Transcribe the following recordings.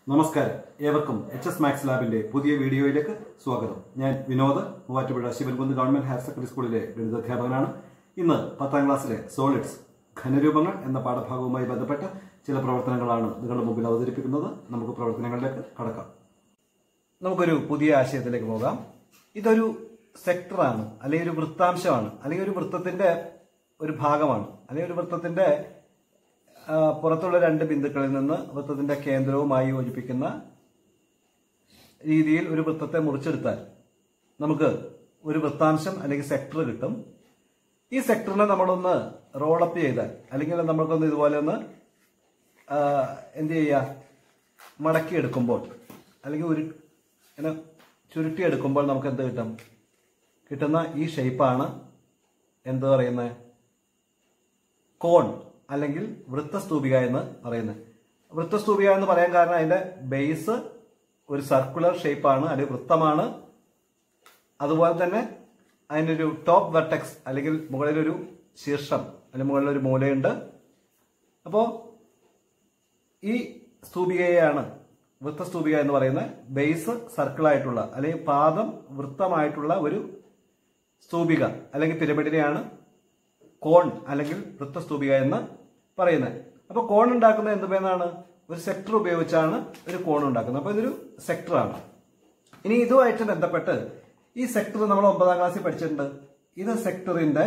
നമസ്കാരം ഏവർക്കും H S max ലാബിന്റെ പുതിയ വീഡിയോയിലേക്ക് സ്വാഗതം ഞാൻ Vinod Muvattupuzha Sivankunnu government higher secondary സ്കൂളിലെ ഗണിതാധ്യാപകനാണ് ഇന്ന് പത്താം ക്ലാസ്സിലെ സോളിഡ്സ് ഘനരൂപങ്ങൾ എന്ന പാഠഭാഗവുമായി ബന്ധപ്പെട്ട ചില പ്രവർത്തനങ്ങളാണ് നിങ്ങളുടെ മുമ്പിൽ അവതരിപ്പിക്കുന്നത് നമുക്ക് പ്രവർത്തനങ്ങളിലേക്ക് കടക്കാം നമുക്കൊരു പുതിയ ആശയത്തിലേക്ക് പോകാം ഇതൊരു സെക്ടറാണ് അല്ലെങ്കിൽ ഒരു വൃത്താംശമാണ് അല്ലെങ്കിൽ ഒരു വൃത്തത്തിന്റെ ഒരു ഭാഗമാണ് അല്ലെങ്കിൽ ഒരു വൃത്തത്തിന്റെ ആ, പുറത്തുള്ള രണ്ട് ബിന്ദുക്കളിൽ നിന്ന് വൃത്തത്തിന്റെ കേന്ദ്രവുമായി യോജിപ്പിക്കുന്ന രീതിയിൽ ഒരു വൃത്തത്തെ മുറിച്ചെടുത്താൽ നമുക്ക് ഒരു വൃത്താംശം അല്ലെങ്കിൽ സെക്ടർ കിട്ടും ഈ സെക്ടറിനെ നമ്മളൊന്ന് റോളപ്പ് ചെയ്താൽ അല്ലെങ്കിൽ നമ്മൾക്കൊന്ന് ഇതുപോലെ ഒന്ന് ആ, എന്ത് ചെയ്യുക മടക്കിയെടുക്കുമ്പോൾ അല്ലെങ്കിൽ ഒരു ഇങ്ങനെ ചുരുട്ടിയെടുക്കുമ്പോൾ നമുക്ക് എന്ത് കിട്ടും കിട്ടുന്ന ഈ ഷേപ്പാണ് എന്ത് പറയുന്നത് കോൺ അല്ലെങ്കിൽ വൃത്തസ്തൂപിക എന്ന് പറയുന്നത് വൃത്തസ്തൂപിക എന്ന് പറയാൻ കാരണം അതിന്റെ ബേസ് ഒരു സർക്കുലർ ഷേപ്പാണ് അല്ലെങ്കിൽ വൃത്തമാണ് അതുപോലെ തന്നെ അതിനൊരു ടോപ്പ് വെർട്ടെക്സ് അല്ലെങ്കിൽ മുകളിലൊരു ശീർഷം അല്ലെങ്കിൽ മുകളിലൊരു മൂലയുണ്ട് അപ്പോൾ ഈ സ്തൂപികയാണ് വൃത്തസ്തൂപിക എന്ന് പറയുന്ന ബേസ് സർക്കിളായിട്ടുള്ള അല്ലെങ്കിൽ പാദം വൃത്തമായിട്ടുള്ള ഒരു സ്തൂപിക അല്ലെങ്കിൽ പിരമിഡിനെയാണ് കോൺ അല്ലെങ്കിൽ വൃത്തസ്തൂപിക എന്ന് പറയുന്നത് അപ്പോൾ കോൺ ഉണ്ടാക്കുന്നത് എന്തുമെന്നാണ് ഒരു സെക്ടർ ഉപയോഗിച്ചാണ് ഒരു കോൺ ഉണ്ടാക്കുന്നത് അപ്പോൾ ഇതൊരു സെക്ടറാണ് ഇനി ഇതുമായിട്ട് ബന്ധപ്പെട്ട് ഈ സെക്ടർ നമ്മൾ ഒമ്പതാം ക്ലാസ്സിൽ പഠിച്ചിട്ടുണ്ട് ഇത് സെക്ടറിന്റെ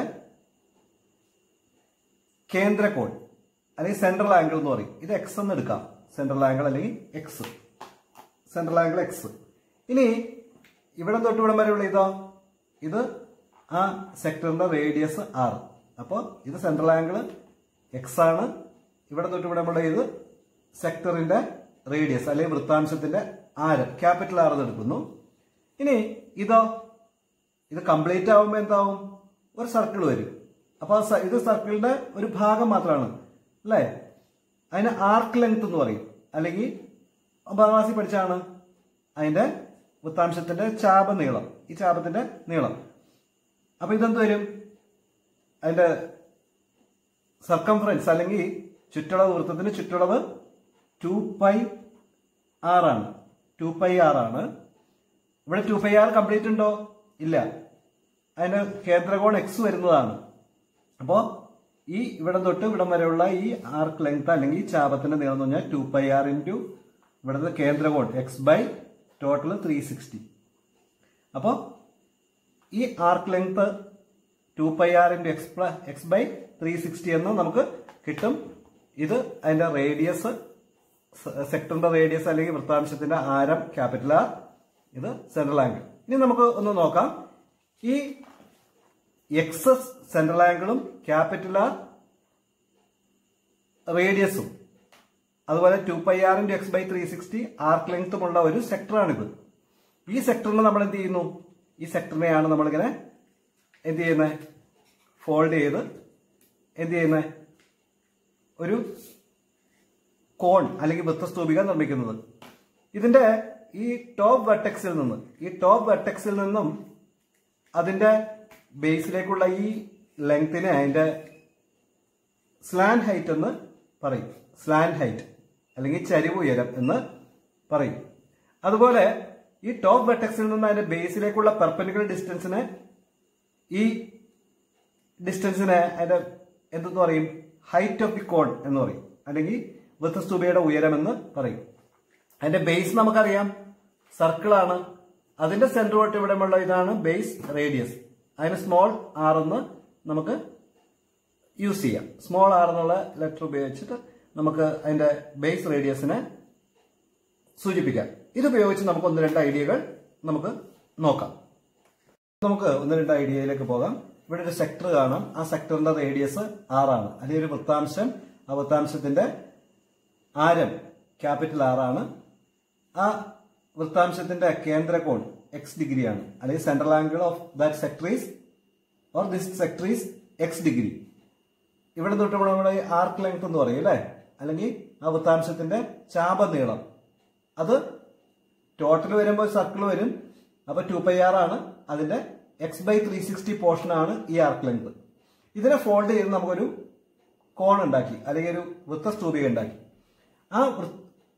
കേന്ദ്ര കോൺ അല്ലെങ്കിൽ സെൻട്രൽ ആംഗിൾ എന്ന് പറയും ഇത് എക്സ് എന്ന് എടുക്കാം സെൻട്രൽ ആംഗിൾ അല്ലെങ്കിൽ എക്സ് സെൻട്രൽ ആംഗിൾ എക്സ് ഇനി ഇവിടെ തൊട്ട് ഇവിടം വരെയുള്ള ഇതോ ഇത് ആ സെക്ടറിന്റെ റേഡിയസ് ആർ അപ്പോൾ ഇത് സെൻട്രൽ ആംഗിൾ എക്സ് ആണ് ഇവിടെ തൊട്ട് ഇവിടെ നമ്മുടെ ഇത് സെക്ടറിന്റെ റേഡിയസ് അല്ലെങ്കിൽ വൃത്താംശത്തിന്റെ ആരം ക്യാപിറ്റൽ ആർ എന്ന് എടുക്കുന്നു ഇനി ഇതോ ഇത് കംപ്ലീറ്റ് ആവുമ്പോൾ എന്താവും ഒരു സർക്കിൾ വരും അപ്പോൾ ഇത് സർക്കിളിന്റെ ഒരു ഭാഗം മാത്രമാണ് അല്ലേ അതിന് ആർക്ക് ലെങ്ത് എന്ന് പറയും അല്ലെങ്കിൽ ഒമ്പതാം ക്ലാസ്സിൽ പഠിച്ചാണ് അതിന്റെ വൃത്താംശത്തിന്റെ ചാപ നീളം ഈ ചാപത്തിന്റെ നീളം അപ്പൊ ഇതെന്ത് വരും അതിന്റെ സർക്കംഫറൻസ് അല്ലെങ്കിൽ ചുറ്റളവ് വൃത്തത്തിന് ചുറ്റളവ് ടു പൈ ആർ ആണ് ടു പൈ ആർ ആണ് ഇവിടെ ടു പൈ ആർ കംപ്ലീറ്റ് ഉണ്ടോ ഇല്ല അതിന് കേന്ദ്രകോൺ എക്സ് വരുന്നതാണ് അപ്പോ ഈ ഇവിടെ തൊട്ട് ഇവിടം വരെയുള്ള ഈ ആർക്ക് ലെങ്ത് അല്ലെങ്കിൽ ഈ ചാപത്തിന്റെ നീളം എന്ന് പറഞ്ഞാൽ ടു പൈ ആർ ഇൻറ്റു ഇവിടുത്തെ കേന്ദ്രകോൺ X by total three sixty അപ്പോൾ ഈ arc length two pi R into X plus X by three sixty എന്ന് നമുക്ക് കിട്ടും ഇത് അതിന്റെ റേഡിയസ് സെക്ടറിന്റെ റേഡിയസ് അല്ലെങ്കിൽ വൃത്താംശത്തിന്റെ ആരം ക്യാപിറ്റൽ ആർ ഇത് സെൻട്രൽ ആംഗിൾ ഇനി നമുക്ക് ഒന്ന് നോക്കാം ഈ എക്സ് സെൻട്രൽ ആംഗിളും ക്യാപിറ്റൽ ആർ റേഡിയസും അതുപോലെ two pi R into X by three sixty arc ലെങ്ത്തുമുള്ള ഒരു സെക്ടറാണിത് ഈ സെക്ടറിനെ നമ്മൾ എന്ത് ചെയ്യുന്നു ഈ സെക്ടറിനെയാണ് നമ്മളിങ്ങനെ എന്ത് ചെയ്യുന്നത് ഫോൾഡ് ചെയ്ത് എന്ത് ചെയ്യുന്നത് ഒരു കോൺ അല്ലെങ്കിൽ വൃത്തസ്തൂപിക നിർമ്മിക്കുന്നത് ഇതിന്റെ ഈ ടോപ്പ് വെർട്ടെക്സിൽ നിന്ന് ഈ ടോപ്പ് വെർട്ടെക്സിൽ നിന്നും അതിന്റെ ബേസിലേക്കുള്ള ഈ ലെങ്തിനെ അതിന്റെ സ്ലാൻ ഹൈറ്റ് എന്ന് പറയും സ്ലാൻ ഹൈറ്റ് അല്ലെങ്കിൽ ചരിവ് ഉയരം എന്ന് പറയും അതുപോലെ ഈ ടോപ്പ് വെർട്ടെക്സിൽ നിന്ന് അതിന്റെ ബേസിലേക്കുള്ള പെർപ്പൻഡിക്കുലർ ഡിസ്റ്റൻസിനെ ഈ ഡിസ്റ്റൻസിനെ അതിന്റെ എന്തെന്ന് പറയും ഹൈറ്റ് ഓഫ് ദി കോൺ എന്ന് പറയും അല്ലെങ്കിൽ വൃത്തസ്തൂപയുടെ ഉയരം എന്ന് പറയും അതിന്റെ ബേസ് നമുക്കറിയാം സർക്കിളാണ് അതിന്റെ സെന്റർ തൊട്ട് ഇവിടെയുള്ള ഇതാണ് ബേസ് റേഡിയസ് അതിന് സ്മോൾ ആർ എന്ന് നമുക്ക് യൂസ് ചെയ്യാം സ്മോൾ ആർ എന്നുള്ള ലെറ്റർ ഉപയോഗിച്ചിട്ട് നമുക്ക് അതിന്റെ ബേസ് റേഡിയസിനെ സൂചിപ്പിക്കാം ഇതുപയോഗിച്ച് നമുക്ക് ഒന്ന് രണ്ട് ഐഡിയകൾ നമുക്ക് നോക്കാം നമുക്ക് ഒന്ന് രണ്ട് ഐഡിയയിലേക്ക് പോകാം ഇവിടെ ഒരു സെക്ടർ കാണാം ആ സെക്ടറിന്റെ റേഡിയസ് ആറാണ് അല്ലെങ്കിൽ ഒരു വൃത്താംശം ആ വൃത്താംശത്തിന്റെ ആരം ക്യാപിറ്റൽ ആറാണ് ആ വൃത്താംശത്തിന്റെ കേന്ദ്രകോൺ എക്സ് ഡിഗ്രിയാണ് അല്ലെങ്കിൽ central angle of that sector is or this sector is X degree ഇവിടെ തൊട്ട് ഇവിടെ നമ്മുടെ ആർക്ക് ലെങ്ത് എന്ന് പറയും അല്ലേ അല്ലെങ്കിൽ ആ വൃത്താംശത്തിന്റെ ചാപനീളം അത് ടോട്ടൽ വരുമ്പോൾ സർക്കിൾ വരും അപ്പൊ ടു പൈ ആർ ആണ് അതിന്റെ X by three sixty portion ആണ് ഈ ആർക്ക് ലെങ്ത് ഇതിനെ ഫോൾഡ് ചെയ്ത് നമുക്കൊരു കോൺ ഉണ്ടാക്കി അല്ലെങ്കിൽ ഒരു വൃത്തസ്തൂപിക ഉണ്ടാക്കി ആ വൃ-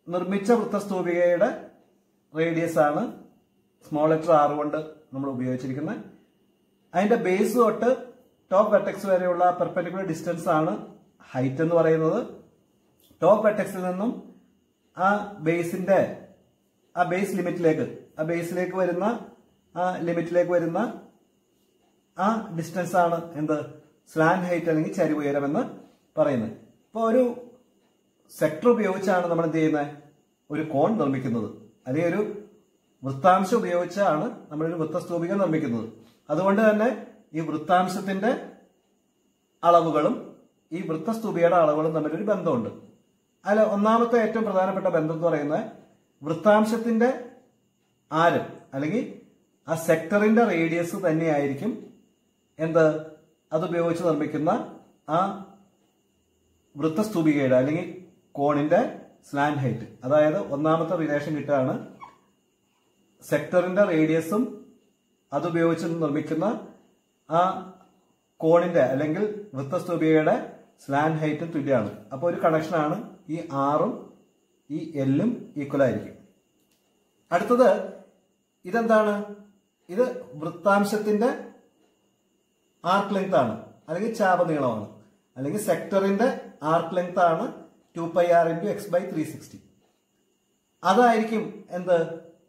നിർമ്മിച്ച വൃത്തസ്തൂപികയുടെ റേഡിയസ് ആണ് സ്മോൾ ലെറ്റർ ആർ കൊണ്ട് നമ്മൾ ഉപയോഗിച്ചിരിക്കുന്നത് അതിന്റെ ബേസ് തൊട്ട് ടോപ്പ് വെട്ടക്സ് വരെയുള്ള പെർപെൻഡിക്കുലർ ഡിസ്റ്റൻസ് ആണ് ഹൈറ്റ് എന്ന് പറയുന്നത് ടോപ്പ് വെട്ടക്സിൽ നിന്നും ആ ബേസിന്റെ ആ ബേസ് ലിമിറ്റിലേക്ക് ആ ബേസിലേക്ക് വരുന്ന ആ ലിമിറ്റിലേക്ക് വരുന്ന ആ ഡിസ്റ്റൻസ് ആണ് എന്ത് സ്ലാൻ ഹൈറ്റ് അല്ലെങ്കിൽ ചരിവ് ഉയരം എന്ന് പറയുന്നത് ഇപ്പോൾ ഒരു സെക്ടർ ഉപയോഗിച്ചാണ് നമ്മൾ എന്ത് ചെയ്യുന്നത് ഒരു കോൺ നിർമ്മിക്കുന്നത് അല്ലെങ്കിൽ ഒരു വൃത്താംശം ഉപയോഗിച്ചാണ് നമ്മളൊരു വൃത്തസ്തൂപിക നിർമ്മിക്കുന്നത് അതുകൊണ്ട് തന്നെ ഈ വൃത്താംശത്തിന്റെ അളവുകളും ഈ വൃത്തസ്തൂപികയുടെ അളവുകളും തമ്മിലൊരു ബന്ധമുണ്ട് അതിൽ ഒന്നാമത്തെ ഏറ്റവും പ്രധാനപ്പെട്ട ബന്ധം എന്ന് പറയുന്നത് വൃത്താംശത്തിന്റെ ആരം അല്ലെങ്കിൽ ആ സെക്ടറിന്റെ റേഡിയസ് തന്നെയായിരിക്കും എന്ത് അതുപയോഗിച്ച് നിർമ്മിക്കുന്ന ആ വൃത്തസ്തൂപികയുടെ അല്ലെങ്കിൽ കോണിന്റെ സ്ലാൻ ഹൈറ്റ് അതായത് ഒന്നാമത്തെ റിലേഷൻ കിട്ടുകയാണ് സെക്ടറിന്റെ റേഡിയസും അതുപയോഗിച്ച് നിർമ്മിക്കുന്ന ആ കോണിന്റെ അല്ലെങ്കിൽ വൃത്തസ്തൂപികയുടെ സ്ലാൻ ഹൈറ്റും തുല്യമാണ് അപ്പോൾ ഒരു കണക്ഷനാണ് ഈ ആറും ഈ എല്ലും ഈക്വൽ ആയിരിക്കും അടുത്തത് ഇതെന്താണ് ഇത് വൃത്താംശത്തിന്റെ ആർക്ക് ലെങ്ത് ആണ് അല്ലെങ്കിൽ ചാപനീളമാണ് അല്ലെങ്കിൽ സെക്ടറിന്റെ ആർക്ക് ലെങ്ത് ആണ് two pi R into X by three sixty അതായിരിക്കും എന്ത്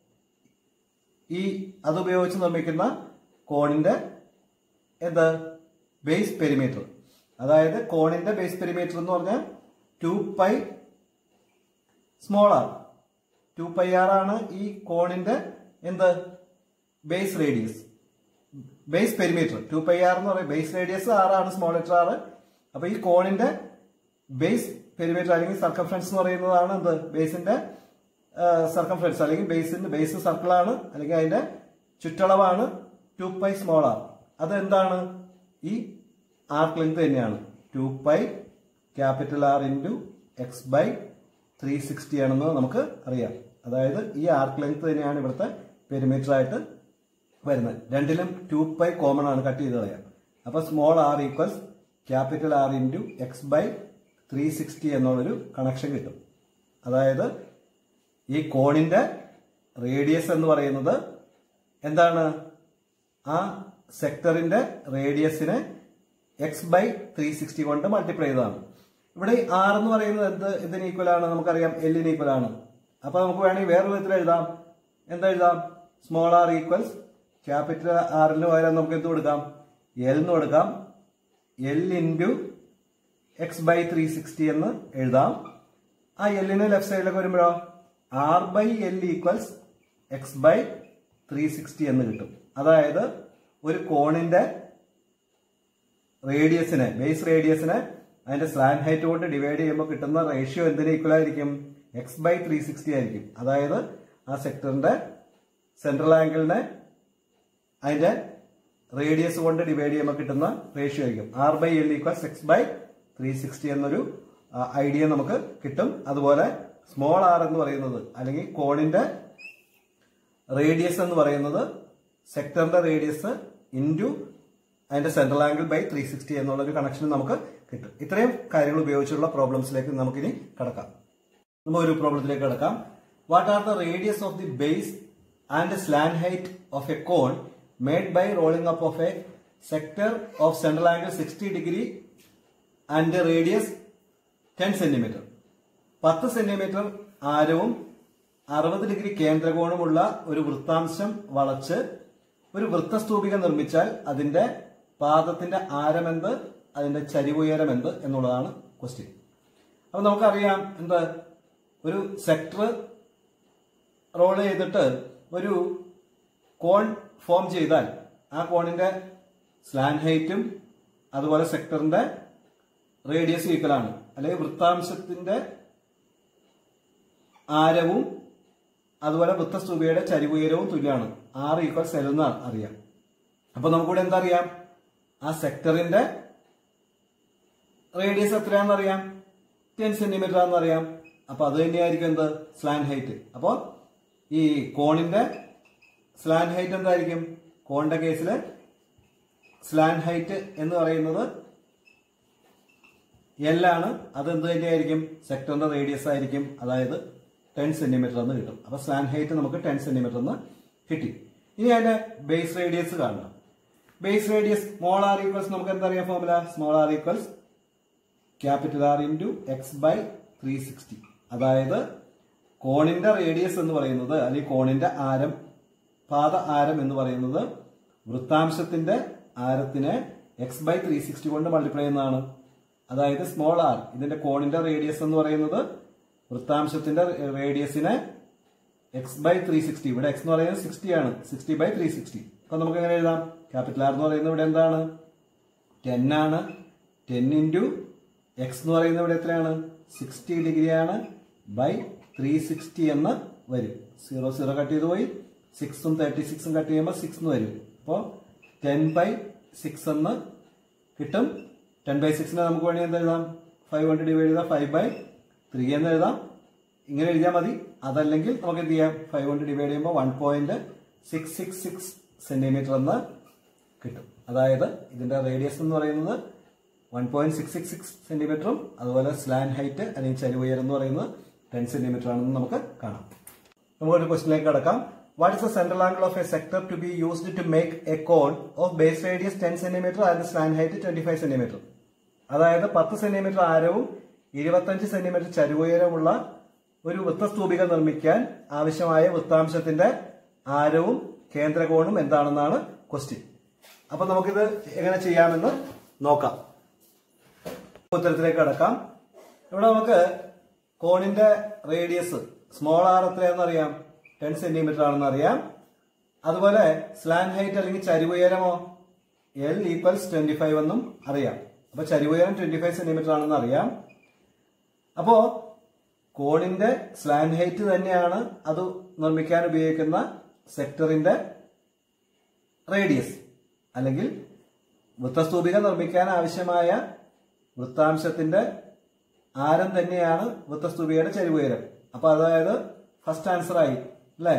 ഈ അതുപയോഗിച്ച് നിർമ്മിക്കുന്ന കോണിന്റെ എന്ത് ബേസ് പെരിമീറ്റർ അതായത് കോണിന്റെ ബേസ് പെരിമീറ്റർ എന്ന് പറഞ്ഞാൽ two pi small R two pi R ആണ് ഈ കോണിന്റെ എന്ത് base radius base perimeter two pi R എന്ന് പറയും ബേസ് റേഡിയസ് ആറാണ് സ്മോൾ ലെറ്റർ ആറ് അപ്പൊ ഈ കോണിന്റെ ബേസ് പെരിമീറ്റർ അല്ലെങ്കിൽ സർക്കംഫറൻസ് എന്ന് പറയുന്നതാണ് എന്ത് ബേസിന്റെ സർക്കംഫറൻസ് അല്ലെങ്കിൽ ബേസിന്റെ ബേസ് സർക്കിളാണ് അല്ലെങ്കിൽ അതിന്റെ ചുറ്റളവാണ് ടു പൈ സ്മോൾ ആർ അത് എന്താണ് ഈ ആർക്ക് ലെങ്ത് തന്നെയാണ് two pi capital R into X by three sixty ആണെന്ന് നമുക്ക് അറിയാം അതായത് ഈ ആർക്ക് ലെങ്ത് തന്നെയാണ് ഇവിടുത്തെ പെരിമീറ്റർ ആയിട്ട് വരുന്നത് രണ്ടിലും ടു പൈ കോമൺ ആണ് കട്ട് ചെയ്ത് കളയാം അപ്പൊ small R equals capital R into X by three sixty എന്നുള്ളൊരു കണക്ഷൻ കിട്ടും അതായത് ഈ കോണിന്റെ റേഡിയസ് എന്ന് പറയുന്നത് എന്താണ് ആ സെക്ടറിന്റെ റേഡിയസിനെ എക്സ് ബൈ ത്രീ സിക്സ്റ്റി കൊണ്ട് മൾട്ടിപ്ലൈ ചെയ്തതാണ് ഇവിടെ ഈ ആർ എന്ന് പറയുന്നത് എന്ത് ഇതിന് ഈക്വൽ ആണ് നമുക്കറിയാം എല്ലിന് ഈക്വൽ ആണ് അപ്പൊ നമുക്ക് വേണമെങ്കിൽ വേറെ വിധത്തിൽ എഴുതാം എന്താ എഴുതാം സ്മോൾ ആർ ഈക്വൽസ് ക്യാപിറ്റൽ ആറിന് പകരം നമുക്ക് എന്ത് കൊടുക്കാം എൽ എന്ന് കൊടുക്കാം L into X by three sixty എന്ന് എഴുതാം ആ എല്ലിന് ലെഫ്റ്റ് സൈഡിലേക്ക് വരുമ്പോഴോ R by L equals X by three sixty എന്ന് കിട്ടും അതായത് ഒരു കോണിന്റെ റേഡിയസിനെ ബേസ് റേഡിയസിനെ അതിന്റെ സ്ലാൻ ഹൈറ്റ് കൊണ്ട് ഡിവൈഡ് ചെയ്യുമ്പോൾ കിട്ടുന്ന റേഷ്യോ എന്തിന് ഈക്വൽ ആയിരിക്കും എക്സ് ബൈ ത്രീ സിക്സ്റ്റി ആയിരിക്കും അതായത് ആ സെക്ടറിന്റെ സെൻട്രൽ ആംഗിളിനെ അതിന്റെ റേഡിയസ് കൊണ്ട് ഡിവൈഡ് ചെയ്യുമ്പോൾ കിട്ടുന്ന റേഷ്യോ ആയിരിക്കും R by L equals X by three sixty എന്നൊരു ഐഡിയ നമുക്ക് കിട്ടും അതുപോലെ സ്മോൾ ആർ എന്ന് പറയുന്നത് അല്ലെങ്കിൽ കോണിന്റെ റേഡിയസ് എന്ന് പറയുന്നത് സെക്ടറിന്റെ റേഡിയസ് ഇൻറ്റു അതിന്റെ central angle by three sixty എന്നുള്ള ഒരു കണക്ഷൻ നമുക്ക് കിട്ടും ഇത്രയും കാര്യങ്ങൾ ഉപയോഗിച്ചുള്ള പ്രോബ്ലംസിലേക്ക് നമുക്കിനി കടക്കാം നമുക്ക് ഒരു പ്രോബ്ലത്തിലേക്ക് കടക്കാം what are the radius of the base and slant height of a cone made by rolling up of a sector of central angle sixty degree and radius ten centimetre പത്ത് സെന്റിമീറ്റർ ആരവും അറുപത് ഡിഗ്രി കേന്ദ്രകോണമുള്ള ഒരു വൃത്താംശം വളച്ച് ഒരു വൃത്തസ്തൂപിക നിർമ്മിച്ചാൽ അതിന്റെ പാദത്തിന്റെ ആരമെന്ത് അതിന്റെ ചരിവുയരം എന്ത് എന്നുള്ളതാണ് ക്വസ്റ്റ്യൻ അപ്പൊ നമുക്കറിയാം എന്ത് ഒരു സെക്ടർ റോൾ ചെയ്തിട്ട് ഒരു കോൺ ഫോം ചെയ്താൽ ആ കോണിന്റെ സ്ലാൻ ഹൈറ്റും അതുപോലെ സെക്ടറിന്റെ റേഡിയസ് ഈക്വൽ ആണ് അല്ലെങ്കിൽ വൃത്താംശത്തിന്റെ ആരവും അതുപോലെ വൃത്തസ്തൂപിയുടെ ചരിവുയരവും തുല്യമാണ് ആറ് ഈക്വൽ സെൽ എന്ന് അറിയാം അപ്പൊ നമുക്കിവിടെ എന്താ അറിയാം ആ സെക്ടറിന്റെ റേഡിയസ് എത്രയാണെന്ന് അറിയാം ടെൻ സെന്റിമീറ്റർ ആണെന്ന് അറിയാം അപ്പൊ അത് തന്നെയായിരിക്കും എന്ത് സ്ലാൻ ഹൈറ്റ് അപ്പോ ഈ കോണിന്റെ സ്ലാൻ ഹൈറ്റ് എന്തായിരിക്കും കോണിന്റെ കേസിൽ സ്ലാൻ ഹൈറ്റ് എന്ന് പറയുന്നത് എൽ ആണ് അത് എന്ത് തന്നെയായിരിക്കും സെക്ടറിന്റെ റേഡിയസ് ആയിരിക്കും അതായത് ടെൻ സെന്റിമീറ്റർ എന്ന് കിട്ടും അപ്പൊ സ്ലാൻ ഹൈറ്റ് നമുക്ക് ടെൻ സെന്റിമീറ്റർ എന്ന് കിട്ടി ഇനി അതിന്റെ ബേസ് റേഡിയസ് കാണണം base radius small R equals നമുക്ക് എന്താ അറിയാം formula small R equals capital R into X by three sixty അതായത് കോണിന്റെ റേഡിയസ് എന്ന് പറയുന്നത് അല്ലെങ്കിൽ കോണിന്റെ ആരം പാത ആരം എന്ന് പറയുന്നത് വൃത്താംശത്തിന്റെ ആരത്തിനെ എക്സ് ബൈ ത്രീ സിക്സ്റ്റി കൊണ്ട് മൾട്ടിപ്ലൈ ചെയ്യുന്നതാണ് അതായത് സ്മോൾ ആർ ഇതിന്റെ കോണിന്റെ റേഡിയസ് എന്ന് പറയുന്നത് വൃത്താംശത്തിന്റെ റേഡിയസിനെ എക്സ് ബൈ ത്രീ സിക്സ്റ്റി ഇവിടെ എക്സ് എന്ന് പറയുന്നത് സിക്സ്റ്റി ആണ് സിക്സ്റ്റി ബൈ ത്രീ സിക്സ്റ്റി അപ്പൊ നമുക്ക് എങ്ങനെ എഴുതാം ക്യാപിറ്റൽ ആർ എന്ന് പറയുന്നത് ഇവിടെ എന്താണ് ടെൻ ആണ് ടെൻ ഇൻറ്റു എക്സ് എന്ന് പറയുന്നത് ഇവിടെ എത്രയാണ് സിക്സ്റ്റി ഡിഗ്രി ആണ് ബൈ ത്രീ സിക്സ്റ്റി എന്ന് വരും സീറോ സീറോ കട്ട് ചെയ്ത് പോയി സിക്സും തേർട്ടി സിക്സും കട്ട് ചെയ്യുമ്പോൾ സിക്സ് എന്ന് വരും അപ്പോൾ ടെൻ ബൈ സിക്സ് എന്ന് കിട്ടും ടെൻ ബൈ സിക്സിനെ നമുക്ക് വേണമെങ്കിൽ എന്ത് എഴുതാം ഫൈവ് കൊണ്ട് ഡിവൈഡ് ചെയ്താൽ ഫൈവ് ബൈ ത്രീ എന്ന് എഴുതാം ഇങ്ങനെ എഴുതിയാൽ മതി അതല്ലെങ്കിൽ നമുക്ക് എന്ത് ചെയ്യാം ഫൈവ് കൊണ്ട് ഡിവൈഡ് ചെയ്യുമ്പോൾ one point six six six centimetre എന്ന് കിട്ടും അതായത് ഇതിന്റെ റേഡിയസ് എന്ന് പറയുന്നത് one point six six six സെന്റിമീറ്ററും അതുപോലെ സ്ലാൻ ഹൈറ്റ് അല്ലെങ്കിൽ ചരിവ് ഉയരം എന്ന് പറയുന്നത് ടെൻ സെന്റിമീറ്റർ ആണെന്ന് നമുക്ക് കാണാം നമുക്കൊരു ക്വസ്റ്റിലേക്ക് കടക്കാം what is the central angle of a sector to be used to make a cone of base radius ten centimetre and slant height twenty five centimetre അതായത് പത്ത് സെന്റിമീറ്റർ ആരവും ഇരുപത്തഞ്ച് സെന്റിമീറ്റർ ചരിവുയരമുള്ള ഒരു വൃത്തസ്തൂപിക നിർമ്മിക്കാൻ ആവശ്യമായ വൃത്താംശത്തിന്റെ ആരവും കേന്ദ്രകോണും എന്താണെന്നാണ് ക്വസ്റ്റ്യൻ അപ്പൊ നമുക്കിത് എങ്ങനെ ചെയ്യാമെന്ന് നോക്കാം ഉത്തരത്തിലേക്ക് കടക്കാം ഇവിടെ നമുക്ക് കോണിന്റെ റേഡിയസ് സ്മോൾ ആർ എത്രയാണെന്ന് അറിയാം ടെൻ സെന്റിമീറ്റർ ആണെന്ന് അറിയാം അതുപോലെ സ്ലാൻ ഹൈറ്റ് അല്ലെങ്കിൽ ചരിവുയരമോ എൽ ഈക്വൽസ് ട്വന്റി ഫൈവ് എന്നും അറിയാം അപ്പൊ ചരിവുയരം ട്വന്റി ഫൈവ് സെന്റിമീറ്റർ ആണെന്ന് അറിയാം അപ്പോ കോണിന്റെ സ്ലാൻ ഹൈറ്റ് തന്നെയാണ് അത് നിർമ്മിക്കാൻ ഉപയോഗിക്കുന്ന സെക്ടറിന്റെ റേഡിയസ് അല്ലെങ്കിൽ വൃത്തസ്തൂപിക നിർമ്മിക്കാൻ ആവശ്യമായ വൃത്താംശത്തിന്റെ ആരം തന്നെയാണ് വൃത്തസ്തൂപികയുടെ ചരിവുയരം അപ്പൊ അതായത് ഫസ്റ്റ് ആൻസർ ആയി അല്ലേ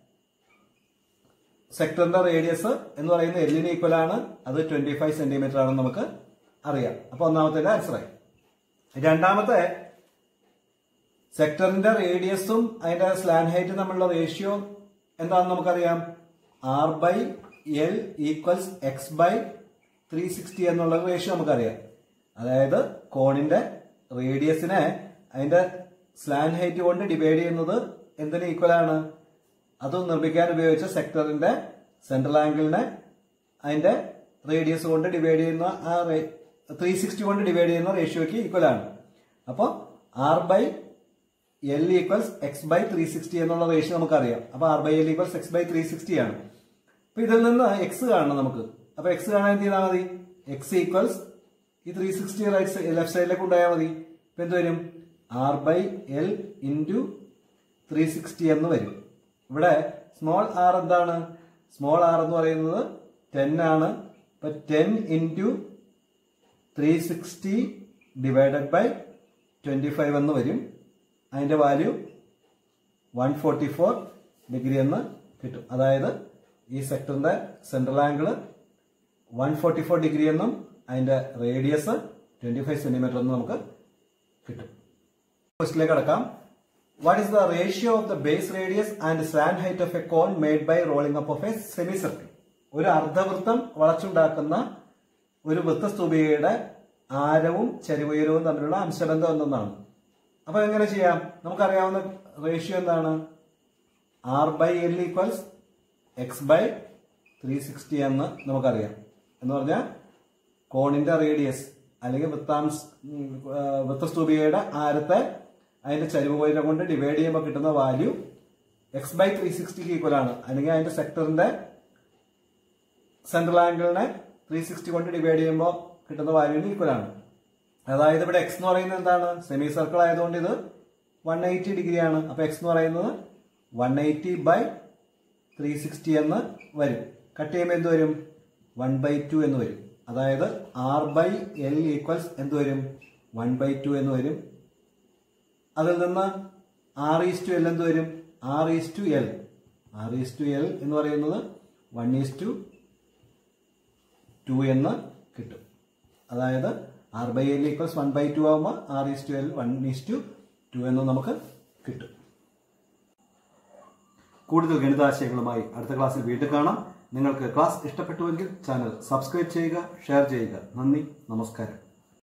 സെക്ടറിന്റെ റേഡിയസ് എന്ന് പറയുന്നത് എല്ലിന് ഈക്വൽ ആണ് അത് ട്വന്റി ഫൈവ് സെന്റിമീറ്റർ ആണെന്ന് നമുക്ക് അറിയാം അപ്പൊ ഒന്നാമത്തെ ആൻസർ ആയി രണ്ടാമത്തെ സെക്ടറിന്റെ റേഡിയസും അതിന്റെ സ്ലാൻ ഹൈറ്റും തമ്മിലുള്ള റേഷ്യോ എന്താണെന്ന് നമുക്കറിയാം R by L equals X by three sixty എന്നുള്ള റേഷ്യോ നമുക്കറിയാം അതായത് കോണിന്റെ റേഡിയസിനെ അതിന്റെ സ്ലാൻ ഹൈറ്റ് കൊണ്ട് ഡിവൈഡ് ചെയ്യുന്നത് എന്തിന് ഈക്വൽ ആണ് അത് നിർമ്മിക്കാൻ ഉപയോഗിച്ച സെക്ടറിന്റെ സെൻട്രൽ ആംഗിളിനെ അതിന്റെ റേഡിയസ് കൊണ്ട് ഡിവൈഡ് ചെയ്യുന്ന ആ ത്രീ സിക്സ്റ്റി കൊണ്ട് ഡിവൈഡ് ചെയ്യുന്ന റേഷ്യോയ്ക്ക് ഈക്വൽ ആണ് അപ്പോൾ R by L equals X by three sixty എന്നുള്ള റേഷ്യോ നമുക്കറിയാം അപ്പൊ R by L equals X by three sixty ആണ് അപ്പൊ ഇതിൽ നിന്ന് എക്സ് കാണണം നമുക്ക് അപ്പൊ എക്സ് കാണാൻ എന്ത് ചെയ്താൽ മതി എക്സ് ഈക്വൽസ് ഈ ത്രീ സിക്സ്റ്റി റൈറ്റ് ലെഫ്റ്റ് സൈഡിലേക്ക് ഉണ്ടായാൽ മതി ഇപ്പൊ എന്ത് വരും R by L into three sixty എന്ന് വരും ഇവിടെ സ്മോൾ ആർ എന്താണ് സ്മോൾ ആർ എന്ന് പറയുന്നത് ടെൻ ആണ് ഇപ്പൊ ten into three sixty divided by twenty five എന്ന് വരും അതിന്റെ value one forty four degree എന്ന് കിട്ടും അതായത് ഈ സെക്ടറിന്റെ central angle one forty four degree എന്നും അതിന്റെ റേഡിയസ് ട്വന്റി ഫൈവ് സെന്റിമീറ്റർ എന്നും നമുക്ക് കിട്ടും ക്വസ്റ്റിലേക്ക് കടക്കാം what is the ratio of the base radius and slant height of a cone made by rolling up of a semicircle ഒരു അർദ്ധവൃത്തം വളച്ചുണ്ടാക്കുന്ന ഒരു വൃത്തസ്തൂപികയുടെ ആരവും ചരിവുയരവും തമ്മിലുള്ള അംശബന്ധം എന്തെന്നാണ് അപ്പൊ എങ്ങനെ ചെയ്യാം നമുക്കറിയാവുന്ന റേഷ്യോ എന്താണ് R by L equals X by three sixty എന്ന് നമുക്കറിയാം എന്ന് പറഞ്ഞാൽ കോണിന്റെ റേഡിയസ് അല്ലെങ്കിൽ വൃത്താംശ ഉം, ആ, വൃത്തസ്തൂപികയുടെ ആരത്തെ അതിന്റെ ചരിവ് ഉയരം കൊണ്ട് ഡിവൈഡ് ചെയ്യുമ്പോൾ കിട്ടുന്ന വാല്യൂ എക്സ് ബൈ ത്രീ സിക്സ്റ്റിക്ക് ഈക്വൽ ആണ് അല്ലെങ്കിൽ അതിന്റെ സെക്ടറിന്റെ സെൻട്രൽ ആംഗിളിനെ ത്രീ സിക്സ്റ്റി കൊണ്ട് ഡിവൈഡ് ചെയ്യുമ്പോൾ കിട്ടുന്ന വാല്യൂവിന് ഈക്വൽ ആണ് അതായത് ഇവിടെ എക്സ് എന്ന് പറയുന്നത് എന്താണ് സെമി സർക്കിൾ ആയതുകൊണ്ട് ഇത് വൺ എയ്റ്റി ഡിഗ്രി ആണ് അപ്പൊ എക്സ് എന്ന് പറയുന്നത് one eighty by three sixty എന്ന് വരും കട്ട് ചെയ്യുമ്പോൾ എന്ത് വരും വൺ ബൈ ടു എന്ന് വരും അതായത് ആർ ബൈ എൽ ഈക്വൽസ് എന്ത് വരും വൺ ബൈ ടു എന്ന് വരും അതിൽ നിന്ന് ആർ ഈസ് ടു എൽ എന്ത് വരും R is to L R is to L എന്ന് പറയുന്നത് വൺ ഈസ് ടു ടു എന്ന് കിട്ടും അതായത് R by L equals one by two ആകുമ്പോൾ R is to L one is to two എന്ന് നമുക്ക് കിട്ടും കൂടുതൽ ഗണിതാശയങ്ങളുമായി അടുത്ത ക്ലാസ്സിൽ വീണ്ടും കാണാം നിങ്ങൾക്ക് ക്ലാസ് ഇഷ്ടപ്പെട്ടുവെങ്കിൽ ചാനൽ സബ്സ്ക്രൈബ് ചെയ്യുക ഷെയർ ചെയ്യുക നന്ദി നമസ്കാരം